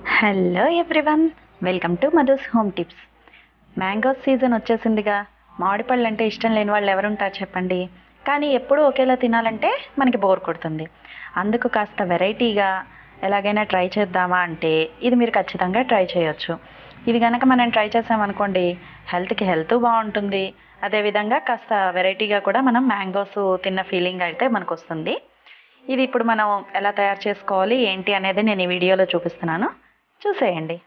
hello everyone welcome to Madhu's home tips mangoes season వచ్చేసిందిగా మామిడి పళ్ళు అంటే ఇష్టం లేని వాళ్ళు ఎవరుంటారు చెప్పండి కానీ ఎప్పుడూ ఒకేలా తినాలంటే మనకి బోర్ కొడుతుంది అందుకు కాస్త వెరైటీగా ఎలాగైనా ట్రై చేద్దామా అంటే ఇది మీరు ఖచ్చితంగా ట్రై చేయొచ్చు ఇది కనుక మనం ట్రై చేసామనుకోండి హెల్త్కి హెల్త్ బాగుంటుంది అదేవిధంగా కాస్త వెరైటీగా కూడా మనం మ్యాంగోస్ తిన్న ఫీలింగ్ అయితే మనకు వస్తుంది ఇది ఇప్పుడు మనం ఎలా తయారు చేసుకోవాలి ఏంటి అనేది నేను ఈ వీడియోలో చూపిస్తున్నాను చూసేయండి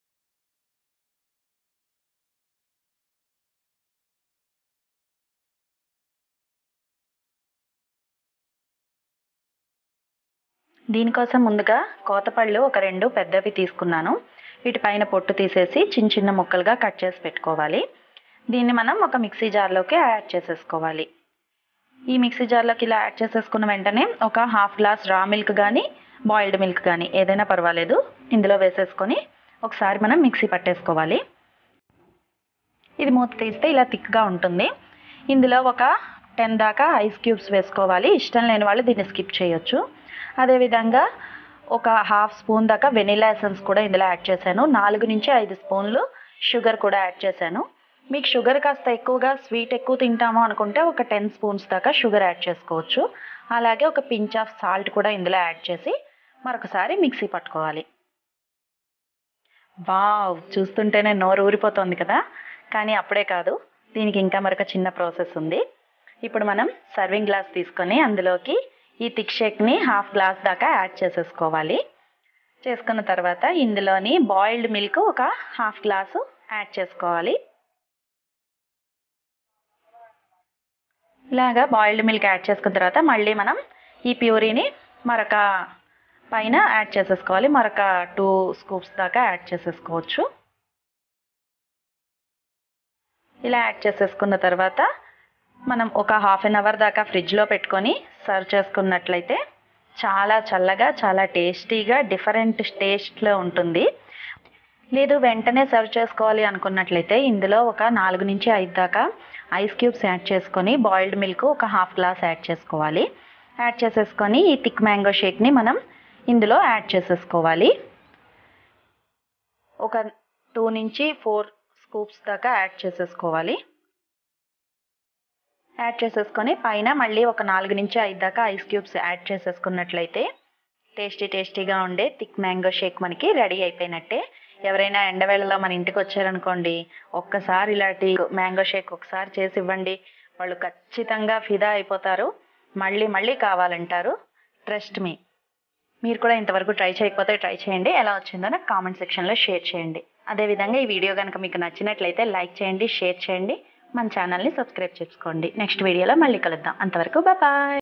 దీనికోసం ముందుగా కోతపళ్ళు ఒక రెండు పెద్దవి తీసుకున్నాను వీటిపైన పొట్టు తీసేసి చిన్న చిన్న ముక్కలుగా కట్ చేసి పెట్టుకోవాలి దీన్ని మనం ఒక మిక్సీ జార్లోకి యాడ్ చేసేసుకోవాలి ఈ మిక్సీ జార్లోకి ఇలా యాడ్ చేసేసుకున్న వెంటనే ఒక హాఫ్ గ్లాస్ రా మిల్క్ కానీ బాయిల్డ్ మిల్క్ కానీ ఏదైనా పర్వాలేదు ఇందులో వేసేసుకొని ఒకసారి మనం మిక్సీ పట్టేసుకోవాలి ఇది మూత తీస్తే ఇలా థిక్గా ఉంటుంది ఇందులో ఒక టెన్ దాకా ఐస్ క్యూబ్స్ వేసుకోవాలి ఇష్టం లేని వాళ్ళు దీన్ని స్కిప్ చేయొచ్చు అదేవిధంగా ఒక హాఫ్ స్పూన్ దాకా వెనిలా ఎసెన్స్ కూడా ఇందులో యాడ్ చేశాను నాలుగు నుంచి ఐదు స్పూన్లు షుగర్ కూడా యాడ్ చేశాను మీకు షుగర్ కాస్త ఎక్కువగా స్వీట్ ఎక్కువ తింటాము అనుకుంటే ఒక టెన్ స్పూన్స్ దాకా షుగర్ యాడ్ చేసుకోవచ్చు అలాగే ఒక పించ్ ఆఫ్ సాల్ట్ కూడా ఇందులో యాడ్ చేసి మరొకసారి మిక్సీ పట్టుకోవాలి వావ్ చూస్తుంటేనే నోరు ఊరిపోతుంది కదా కానీ అప్పుడే కాదు దీనికి ఇంకా మరొక చిన్న ప్రాసెస్ ఉంది ఇప్పుడు మనం సర్వింగ్ గ్లాస్ తీసుకొని అందులోకి ఈ థిక్ షేక్ని హాఫ్ గ్లాస్ దాకా యాడ్ చేసేసుకోవాలి చేసుకున్న తర్వాత ఇందులోని బాయిల్డ్ మిల్క్ ఒక హాఫ్ గ్లాసు యాడ్ చేసుకోవాలి ఇలాగా బాయిల్డ్ మిల్క్ యాడ్ చేసుకున్న తర్వాత మళ్ళీ మనం ఈ ప్యూరీని మరొక పైన యాడ్ చేసేసుకోవాలి మరొక టూ స్కూప్స్ దాకా యాడ్ చేసేసుకోవచ్చు ఇలా యాడ్ చేసేసుకున్న తర్వాత మనం ఒక హాఫ్ అన్ అవర్ దాకా ఫ్రిడ్జ్లో పెట్టుకొని సర్వ్ చేసుకున్నట్లయితే చాలా చల్లగా చాలా టేస్టీగా డిఫరెంట్ టేస్ట్లో ఉంటుంది లేదు వెంటనే సర్వ్ చేసుకోవాలి అనుకున్నట్లయితే ఇందులో ఒక నాలుగు నుంచి ఐదు దాకా ఐస్ క్యూబ్స్ యాడ్ చేసుకొని బాయిల్డ్ మిల్క్ ఒక హాఫ్ గ్లాస్ యాడ్ చేసుకోవాలి యాడ్ చేసేసుకొని ఈ థిక్ మ్యాంగో షేక్ని మనం ఇందులో యాడ్ చేసేసుకోవాలి ఒక టూ నుంచి ఫోర్ స్కూప్స్ దాకా యాడ్ చేసేసుకోవాలి యాడ్ చేసేసుకొని పైన మళ్ళీ ఒక నాలుగు నుంచి ఐదు దాకా ఐస్ క్యూబ్స్ యాడ్ చేసేసుకున్నట్లయితే టేస్టీ టేస్టీగా ఉండే థిక్ మ్యాంగో షేక్ మనకి రెడీ అయిపోయినట్టే ఎవరైనా ఎండవేళలో మన ఇంటికి వచ్చారనుకోండి ఒక్కసారి ఇలాంటి మ్యాంగో షేక్ ఒకసారి చేసి ఇవ్వండి వాళ్ళు ఖచ్చితంగా ఫిదా అయిపోతారు మళ్ళీ మళ్ళీ కావాలంటారు ట్రస్ట్ మీ మీరు కూడా ఇంతవరకు ట్రై చేయకపోతే ట్రై చేయండి ఎలా వచ్చిందో నాకు కామెంట్ సెక్షన్లో షేర్ చేయండి అదేవిధంగా ఈ వీడియో కనుక మీకు నచ్చినట్లయితే లైక్ చేయండి షేర్ చేయండి మన ఛానల్ని సబ్స్క్రైబ్ చేసుకోండి నెక్స్ట్ వీడియోలో మళ్ళీ కలుద్దాం అంతవరకు బాయ్